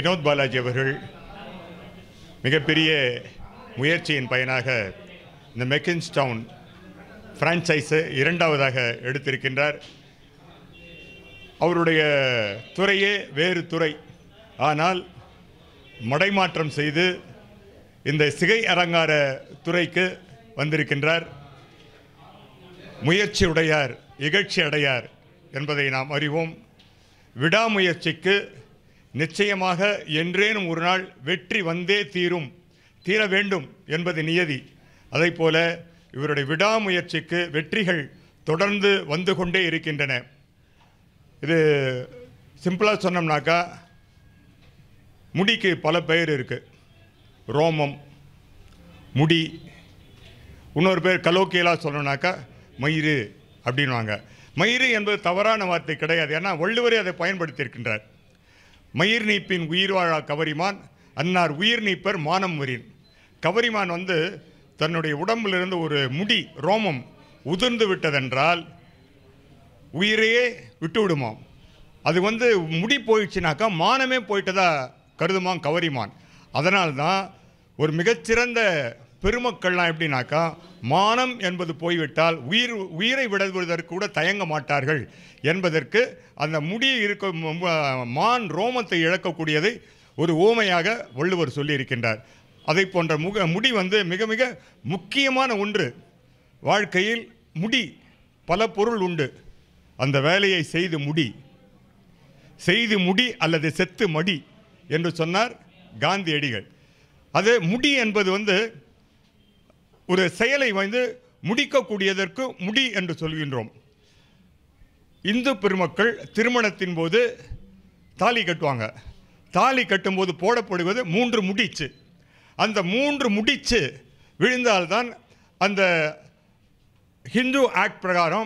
வினோத் பாலாஜி அவர்கள் மிகப்பெரிய முயற்சியின் பயனாக இந்த மெக்கின்ஸ் டவுன் ஃப்ரான்ச்சைஸை இரண்டாவதாக எடுத்திருக்கின்றார் அவருடைய துறையே வேறு துறை ஆனால் மடைமாற்றம் செய்து இந்த சிகை அலங்கார துறைக்கு வந்திருக்கின்றார் முயற்சி உடையார் இகழ்ச்சி அடையார் என்பதை நாம் அறிவோம் விடாமுயற்சிக்கு நிச்சயமாக என்றேனும் ஒரு நாள் வெற்றி வந்தே தீரும் தீர வேண்டும் என்பது நியதி அதைப் போல இவருடைய விடாமுயற்சிக்கு வெற்றிகள் தொடர்ந்து வந்து கொண்டே இருக்கின்றன இது சிம்பிளாக சொன்னோம்னாக்கா முடிக்கு பல பெயர் இருக்குது ரோமம் முடி இன்னொரு பேர் கலோக்கியலாக சொல்லணும்னாக்கா மயிறு அப்படின்வாங்க மயிறு என்பது தவறான வார்த்தை கிடையாது ஏன்னா வள்ளுவரே அதை பயன்படுத்தியிருக்கின்றார் மயிர் நீப்பின் உயிர் வாழா கவரிமான் அன்னார் உயிர் நீப்பர் மானம் வரின் கவரிமான் வந்து தன்னுடைய உடம்பிலிருந்து ஒரு முடி ரோமம் உதிர்ந்து விட்டதென்றால் உயிரையே விட்டு விடுமாம் அது வந்து முடி போயிடுச்சுனாக்கா மானமே போயிட்டதா கருதுமாம் கவரிமான் அதனால்தான் ஒரு மிகச்சிறந்த பெருமக்கள்லாம் எப்படின்னாக்கா மானம் என்பது போய்விட்டால் உயிர் உயிரை விடுவதற்கு கூட தயங்க மாட்டார்கள் என்பதற்கு அந்த முடி இருக்க ம- மான் ரோமத்தை இழக்கக்கூடியதை ஒரு ஓமையாக வள்ளுவர் சொல்லியிருக்கின்றார் அதை போன்ற முக முடி வந்து மிக மிக முக்கியமான ஒன்று வாழ்க்கையில் முடி பல பொருள் உண்டு அந்த வேலையை செய்து முடி செய்து முடி அல்லது செத்து மடி என்று சொன்னார் காந்தியடிகள் அது முடி என்பது வந்து ஒரு செயலை வந்து முடிக்கக்கூடியதற்கு முடி என்று சொல்கின்றோம் இந்து பெருமக்கள் திருமணத்தின் போது தாலி கட்டுவாங்க தாலி கட்டும்போது போடப்படுவது மூன்று முடிச்சு அந்த மூன்று முடிச்சு விழுந்தால்தான் அந்த ஹிந்து ஆக்ட் பிரகாரம்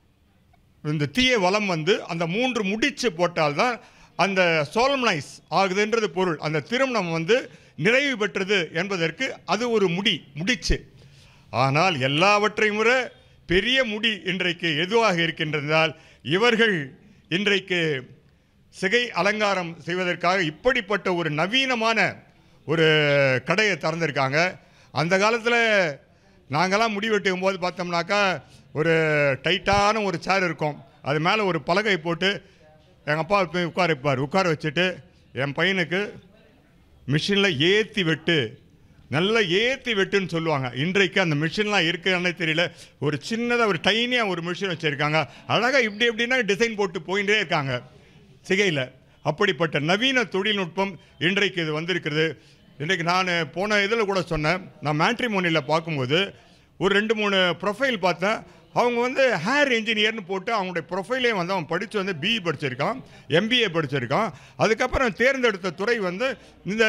இந்த தீய வலம் வந்து அந்த மூன்று முடிச்சு போட்டால்தான் அந்த சோலம்னைஸ் ஆகுதுன்றது பொருள் அந்த திருமணம் வந்து நிறைவு பெற்றது என்பதற்கு அது ஒரு முடி முடிச்சு ஆனால் எல்லாவற்றையும் விட பெரிய முடி இன்றைக்கு எதுவாக இருக்கின்றதால் இவர்கள் இன்றைக்கு சிகை அலங்காரம் செய்வதற்காக இப்படிப்பட்ட ஒரு நவீனமான ஒரு கடையை திறந்திருக்காங்க அந்த காலத்தில் நாங்களாம் முடி வெட்டும் போது பார்த்தோம்னாக்கா ஒரு டைட்டான ஒரு சேர் இருக்கும் அது மேலே ஒரு பலகை போட்டு எங்கள் அப்பா போய் உட்கார வைப்பார் உட்கார வச்சுட்டு என் பையனுக்கு மிஷினில் ஏற்றி வெட்டு நல்லா ஏற்றி வெட்டுன்னு சொல்லுவாங்க இன்றைக்கு அந்த மிஷின்லாம் இருக்குன்னு தெரியல ஒரு சின்னதாக ஒரு டைனியாக ஒரு மிஷின் வச்சுருக்காங்க அழகாக இப்படி எப்படின்னா டிசைன் போட்டு போயிட்டே இருக்காங்க சிகையில் அப்படிப்பட்ட நவீன தொழில்நுட்பம் இன்றைக்கு இது வந்திருக்கிறது இன்றைக்கு நான் போன இதில் கூட சொன்னேன் நான் மேட்ரிமோனியில் பார்க்கும்போது ஒரு ரெண்டு மூணு ப்ரொஃபைல் பார்த்தேன் அவங்க வந்து ஹேர் இன்ஜினியர்னு போட்டு அவங்களுடைய ப்ரொஃபைலே வந்து அவன் படித்து வந்து பிஇ படிச்சிருக்கான் எம்பிஏ படிச்சிருக்கான் அதுக்கப்புறம் தேர்ந்தெடுத்த துறை வந்து இந்த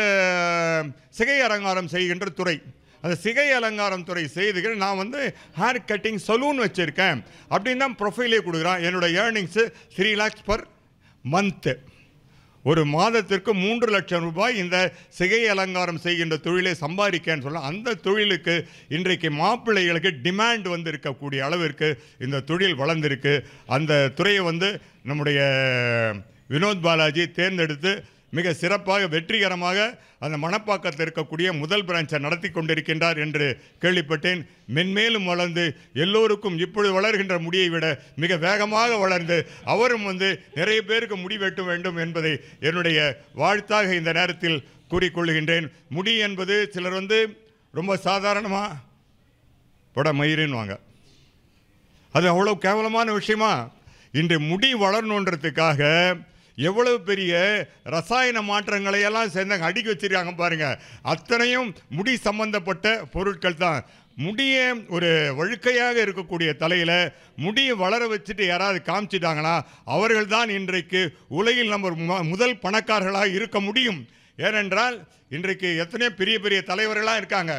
சிகை அலங்காரம் செய்கின்ற துறை அந்த சிகை அலங்காரம் துறை செய்துகிற நான் வந்து ஹேர் கட்டிங் சலூன் வச்சுருக்கேன் அப்படின்னு தான் ப்ரொஃபைலே கொடுக்குறான் என்னோட earnings three lakhs per month ஒரு மாதத்திற்கு மூன்று லட்சம் ரூபாய் இந்த சிகை அலங்காரம் செய்கின்ற தொழிலை சம்பாதிக்கன்னு சொல்ல அந்த தொழிலுக்கு இன்றைக்கு மாப்பிள்ளைகளுக்கு டிமாண்ட் வந்து இருக்கக்கூடிய அளவிற்கு இந்த தொழில் வளர்ந்திருக்கு அந்த துறையை வந்து நம்முடைய வினோத் பாலாஜி தேர்ந்தெடுத்து மிக சிறப்பாக வெற்றிகரமாக அந்த மணப்பாக்கத்தில் இருக்கக்கூடிய முதல் பிரான்ச்சை நடத்தி கொண்டிருக்கின்றார் என்று கேள்விப்பட்டேன் மென்மேலும் வளர்ந்து எல்லோருக்கும் இப்பொழுது வளர்கின்ற முடியை விட மிக வேகமாக வளர்ந்து அவரும் வந்து நிறைய பேருக்கு முடி வெட்ட வேண்டும் என்பதை என்னுடைய வாழ்த்தாக இந்த நேரத்தில் கூறிக்கொள்கின்றேன் முடி என்பது சிலர் வந்து ரொம்ப சாதாரணமாக பட மயிருன்னுவாங்க அது அவ்வளோ கேவலமான விஷயமா இன்று முடி வளரணுன்றதுக்காக எவ்வளவு பெரிய ரசாயன மாற்றங்களை எல்லாம் சேர்ந்தாங்க அடுக்கி வச்சிருக்காங்க பாருங்க அத்தனையும் முடி சம்பந்தப்பட்ட பொருட்கள் தான் முடிய ஒரு வழுக்கையாக இருக்கக்கூடிய தலையில் முடியை வளர வச்சுட்டு யாராவது காமிச்சிட்டாங்கன்னா அவர்கள் தான் இன்றைக்கு உலகில் நம்ம மு- முதல் பணக்காரர்களாக இருக்க முடியும் ஏனென்றால் இன்றைக்கு எத்தனையோ பெரிய பெரிய தலைவர்களாக இருக்காங்க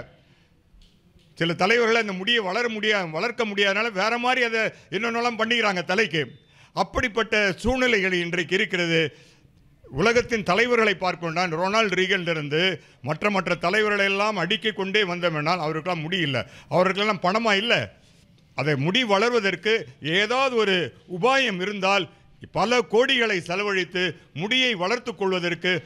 சில தலைவர்கள் அந்த முடியை வளர முடியா வளர்க்க முடியாதனால வேற மாதிரி அதை என்னென்னலாம் பண்ணிக்கிறாங்க தலைக்கு அப்படிப்பட்ட சூழ்நிலைகள் இன்றைக்கு இருக்கிறது உலகத்தின் தலைவர்களை பார்க்கொண்டான் ரொனால்டு ரீகனிலிருந்து மற்ற மற்ற தலைவர்களை எல்லாம் அடுக்கிக் கொண்டே வந்தோம்னால் அவருக்கெல்லாம் முடியல அவர்களுக்கெல்லாம் பணமா இல்லை அதை முடி வளர்வதற்கு ஏதாவது ஒரு உபாயம் இருந்தால் பல கோடிகளை செலவழித்து முடியை வளர்த்துக் கொள்வதற்கு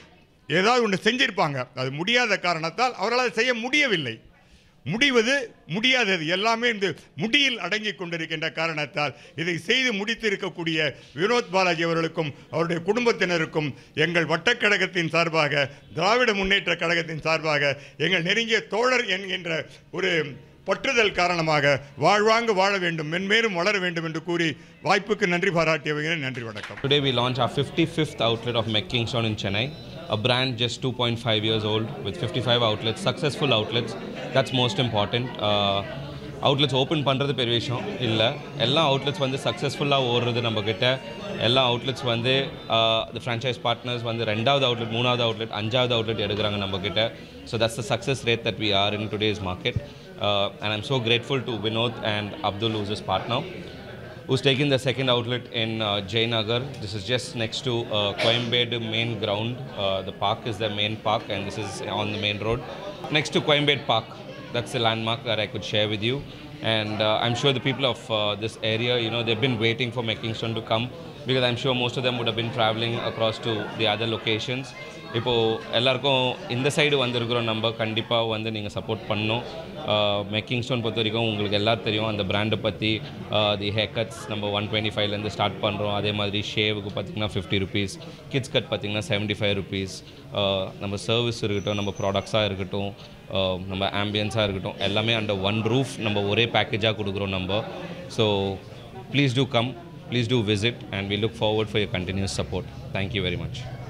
ஏதாவது ஒன்று செஞ்சிருப்பாங்க அது முடியாத காரணத்தால் அவர்களால் செய்ய முடியவில்லை முடிவது முடியாதது எல்லாமே இந்த முடியில் அடங்கி கொண்டிருக்கின்ற காரணத்தால் இதை செய்து முடித்திருக்கக்கூடிய வினோத் பாலாஜி அவர்களுக்கும் அவருடைய குடும்பத்தினருக்கும் எங்கள் வட்டக்கழகத்தின் சார்பாக திராவிட முன்னேற்ற கழகத்தின் சார்பாக எங்கள் நெருங்கிய தோழர் என்கின்ற ஒரு பற்றுதல் காரணமாக வாழ்வாங்கு வாழ வேண்டும் மென்மேலும் வளர வேண்டும் என்று கூறி வாய்ப்புக்கு நன்றி பாராட்டியவங்க நன்றி வணக்கம் Today we launch our 55th outlet of Mac Kingston in Chennai, a brand just 2.5 years old with 55 outlets, successful outlets. That's most important. Uh, outlets open பண்ணுறது பெரிய விஷயம் இல்லை எல்லா அவுட்லெட்ஸ் வந்து சக்ஸஸ்ஃபுல்லாக ஓடுறது நம்மக்கிட்ட எல்லா அவுட்லெட்ஸ் வந்து த ஃப்ரான்ச்சைஸ் பார்ட்னர்ஸ் வந்து ரெண்டாவது அவுட்லெட் மூணாவது அவுட்லெட் அஞ்சாவது அவுட்லெட் எடுக்கிறாங்க நம்மக்கிட்ட so that's the success rate that we are in today's market and I'm so grateful to Vinod and Abdul who's is partner who's taken the second outlet in uh, Jaynagar. This is just next to uh, Coimbatore main ground. Uh, the park is the main park, and this is on the main road. Next to Coimbatore Park. That's the landmark that I could share with you. And uh, I'm sure the people of uh, this area, you know, they've been waiting for Kingston to come because I'm sure most of them would have been traveling across to the other locations. இப்போது எல்லாருக்கும் இந்த side வந்திருக்கிறோம் நம்ம கண்டிப்பாக வந்து நீங்கள் support பண்ணணும் making stone பொறுத்த வரைக்கும் உங்களுக்கு எல்லாரும் தெரியும் அந்த பிராண்டை பற்றி தி ஹேர் கட்ஸ் நம்ம ஒன் டுவெண்ட்டி ஃபைவ்லேருந்து ஸ்டார்ட் பண்ணுறோம் அதே மாதிரி ஷேவுக்கு பார்த்தீங்கன்னா ஃபிஃப்டி ருபீஸ் கிட்ஸ் கட் பார்த்தீங்கன்னா செவன்ட்டி ஃபைவ் ருபீஸ் நம்ம சர்வீஸ் இருக்கட்டும் நம்ம ப்ராடக்ட்ஸாக இருக்கட்டும் uh, நம்ம ஆம்பியன்ஸாக இருக்கட்டும் எல்லாமே அண்டர் ஒன் ரூஃப் நம்ம ஒரே பேக்கேஜாக கொடுக்குறோம் நம்ம so please do come please do visit and we look forward for your continuous support thank you very much